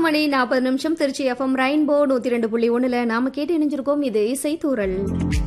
மணி நாற்பது நிமிஷம் Trichy FM rainbow நூத்தி ரெண்டு புள்ளி ஒண்ணுல நாம கேட்டு இணைஞ்சிருக்கோம் இது இசைத்தூரல்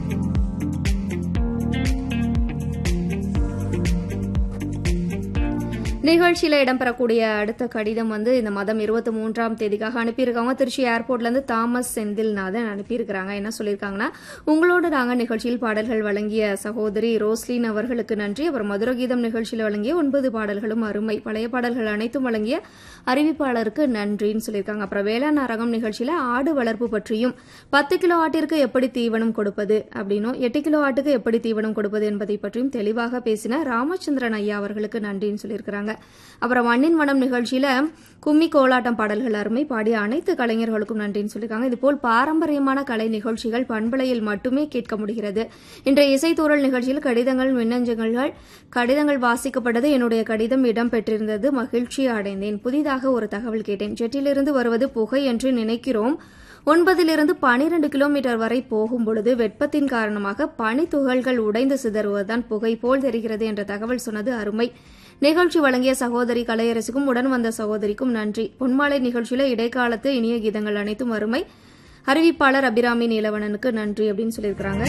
நிகழ்ச்சியில இடம்பெறக்கூடிய அடுத்த கடிதம் வந்து இந்த மாதம் இருபத்தி மூன்றாம் தேதிக்காக அனுப்பியிருக்காங்க திருச்சி ஏர்போர்ட்ல இருந்து தாமஸ் செந்தில்நாதன் அனுப்பியிருக்கிறாங்க என்ன சொல்லியிருக்காங்கன்னா உங்களோட நாங்க நிகழ்ச்சியில் பாடல்கள் வழங்கிய சகோதரி ரோஸ்லின் அவர்களுக்கு நன்றி அவர் மதுரகீதம் நிகழ்ச்சியில் வழங்கிய ஒன்பது பாடல்களும் அருமை பழைய பாடல்கள் அனைத்தும் வழங்கிய அறிவிப்பாளருக்கு நன்றின்னு சொல்லியிருக்காங்க அப்புறம் வேளாண் அரங்கம் நிகழ்ச்சியில ஆடு வளர்ப்பு பற்றியும் பத்து கிலோ ஆட்டிற்கு எப்படி தீவனம் கொடுப்பது அப்படின்னும் எட்டு கிலோ ஆட்டுக்கு எப்படி தீவனம் கொடுப்பது என்பதை பற்றியும் தெளிவாக பேசின ராமச்சந்திரன் ஐயா அவர்களுக்கு நன்றின்னு சொல்லியிருக்கிறாங்க அப்புறம் மண்ணின் மனம் நிகழ்ச்சியில கும்மி கோலாட்டம் பாடல்கள் அருமை பாடிய அனைத்து கலைஞர்களுக்கும் நன்றின்னு சொல்லியிருக்காங்க இதுபோல் பாரம்பரியமான கலை நிகழ்ச்சிகள் பண்பலையில் மட்டுமே கேட்க முடிகிறது இன்றைய இசைத்தூரல் நிகழ்ச்சியில் கடிதங்கள் மின்னஞ்சல்கள் கடிதங்கள் வாசிக்கப்பட்டது என்னுடைய கடிதம் இடம்பெற்றிருந்தது மகிழ்ச்சி அடைந்தேன் புதிதாக ஒரு தகவல் கேட்டேன் ஜெட்டிலிருந்து வருவது புகை என்று நினைக்கிறோம் ஒன்பதிலிருந்து பனிரெண்டு கிலோமீட்டர் வரை போகும் பொழுது வெப்பத்தின் காரணமாக பனி துகள்கள் உடைந்து சிதறுவதுதான் புகை போல் தெரிகிறது என்ற தகவல் சொன்னது அருமை நிகழ்ச்சி வழங்கிய சகோதரி கலையரசுக்கும் உடன் வந்த சகோதரிக்கும் நன்றி பொன்மாலை நிகழ்ச்சியில இடைக்காலத்து இனிய கீதங்கள் அனைத்தும் அருமை அறிவிப்பாளர் அபிராமி நீலவணனுக்கு நன்றி அப்படின்னு சொல்லியிருக்கிறாங்க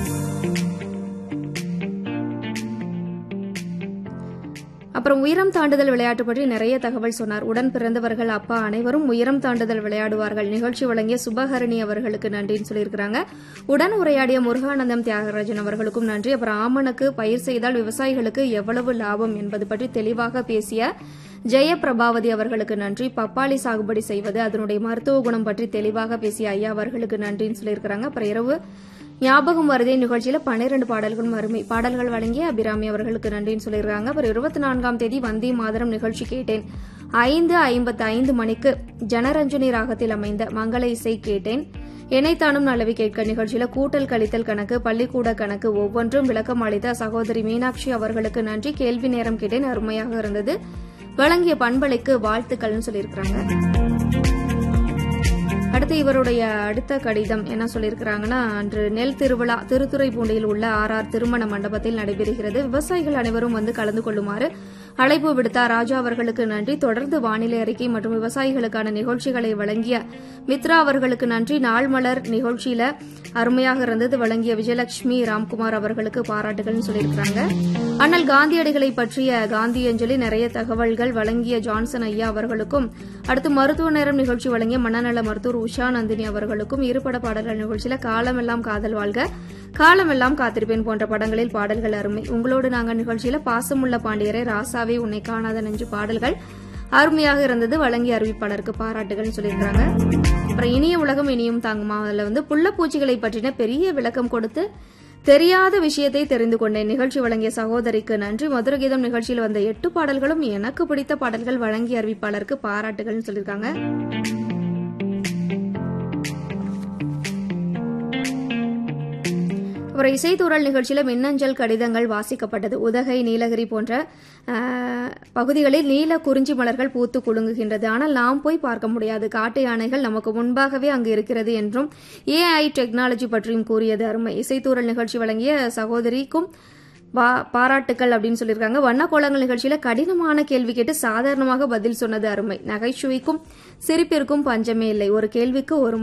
அப்புறம் உயரம் தாண்டுதல் விளையாட்டு பற்றி நிறைய தகவல் சொன்னார் உடன் பிறந்தவர்கள் அப்பா அனைவரும் உயரம் தாண்டுதல் விளையாடுவார்கள் நிகழ்ச்சி வழங்கிய சுபஹரணி அவர்களுக்கு நன்றின்னு சொல்லியிருக்கிறாங்க உடன் உரையாடிய முருகானந்தம் தியாகராஜன் அவர்களுக்கும் நன்றி அப்புறம் ஆமணக்கு பயிர் செய்தால் விவசாயிகளுக்கு எவ்வளவு லாபம் என்பது பற்றி தெளிவாக பேசிய ஜெயபிரபாவதி அவர்களுக்கு நன்றி பப்பாளி சாகுபடி செய்வது அதனுடைய மருத்துவ குணம் பற்றி தெளிவாக பேசிய ஐயா அவர்களுக்கு நன்றின்னு சொல்லியிருக்கிறாங்க அப்புறம் இரவு ஞாபகம் வருதே நிகழ்ச்சியில பன்னிரண்டு பாடல்களும் அருமை பாடல்கள் வழங்கிய அபிராமி அவர்களுக்கு நன்றின்னு சொல்லியிருக்காங்க அப்புறம் இருபத்தி நான்காம் தேதி வந்தே மாதரம் நிகழ்ச்சி கேட்டேன் ஐந்து ஐம்பத்தி ஐந்து மணிக்கு ஜனரஞ்சனி ராகத்தில் அமைந்த மங்கள இசை கேட்டேன் இணைத்தானும் நல்லவி கேட்க நிகழ்ச்சியில கூட்டல் கழித்தல் கணக்கு பள்ளிக்கூட கணக்கு ஒவ்வொன்றும் விளக்கம் அளித்த சகோதரி மீனாட்சி அவர்களுக்கு நன்றி கேள்வி நேரம் கேட்டேன் அருமையாக இருந்தது வழங்கிய பண்பலைக்கு வாழ்த்துக்கள்னு சொல்லியிருக்கிறாங்க அடுத்து இவருடைய அடுத்த கடிதம் என்ன சொல்லியிருக்கிறாங்கன்னா அன்று நெல் திருவிழா திருத்துறைப்பூண்டியில் உள்ள ஆர் ஆர் திருமண மண்டபத்தில் நடைபெறுகிறது விவசாயிகள் அனைவரும் வந்து கலந்து கொள்ளுமாறு அழைப்பு விடுத்தார் ராஜா அவர்களுக்கு நன்றி தொடர்ந்து வானிலை அறிக்கை மற்றும் விவசாயிகளுக்கான நிகழ்ச்சிகளை வழங்கிய மித்ரா அவர்களுக்கு நன்றி நாள் மலர் நிகழ்ச்சியில அருமையாக இருந்தது வழங்கிய விஜயலட்சுமி ராம்குமார் அவர்களுக்கு பாராட்டுகள் சொல்லியிருக்கிறாங்க அண்ணல் காந்தியடிகளை பற்றிய காந்தி அஞ்சலி நிறைய தகவல்கள் வழங்கிய ஜான்சன் ஐயா அவர்களுக்கும் அடுத்து மருத்துவ நேரம் நிகழ்ச்சி வழங்கிய மனநல மருத்துவர் உஷா நந்தினி அவர்களுக்கும் இருபட பாடல்கள் நிகழ்ச்சியில காலமெல்லாம் காதல் வாழ்க காலமெல்லாம் காத்திருப்பேன் போன்ற படங்களில் பாடல்கள் அருமை உங்களோடு நாங்கள் நிகழ்ச்சியில பாசமுள்ள பாண்டியரை ராசாவே உன்னை காணாத நெஞ்சு பாடல்கள் அருமையாக இருந்தது வழங்கிய அறிவிப்பாளருக்கு பாராட்டுகள் சொல்லியிருக்காங்க அப்புறம் இனிய உலகம் இனியும் தாங்குமா அதுல வந்து புள்ளப்பூச்சிகளை பற்றின பெரிய விளக்கம் கொடுத்து தெரியாத விஷயத்தை தெரிந்து கொண்டேன் நிகழ்ச்சி வழங்கிய சகோதரிக்கு நன்றி மதுரகீதம் நிகழ்ச்சியில் வந்த எட்டு பாடல்களும் எனக்கு பிடித்த பாடல்கள் வழங்கிய அறிவிப்பாளருக்கு பாராட்டுகள் சொல்லியிருக்காங்க அப்புறம் இசைத்தூரல் நிகழ்ச்சியில் மின்னஞ்சல் கடிதங்கள் வாசிக்கப்பட்டது உதகை நீலகிரி போன்ற பகுதிகளில் நீல குறிஞ்சி மலர்கள் பூத்து குலுங்குகின்றது ஆனால் நாம் போய் பார்க்க முடியாது காட்டு யானைகள் நமக்கு முன்பாகவே அங்கு இருக்கிறது என்றும் ஏஐ டெக்னாலஜி பற்றியும் கூறியது அருமை இசைத்தூரல் நிகழ்ச்சி வழங்கிய சகோதரிக்கும் பாராட்டுக்கள் அப்படின்னு சொல்லியிருக்காங்க வண்ணக்கோலங்கள் நிகழ்ச்சியில கடினமான கேள்வி கேட்டு சாதாரணமாக பதில் சொன்னது அருமை நகைச்சுவைக்கும் சிரிப்பிற்கும் பஞ்சமே இல்லை ஒரு கேள்விக்கு ஒரு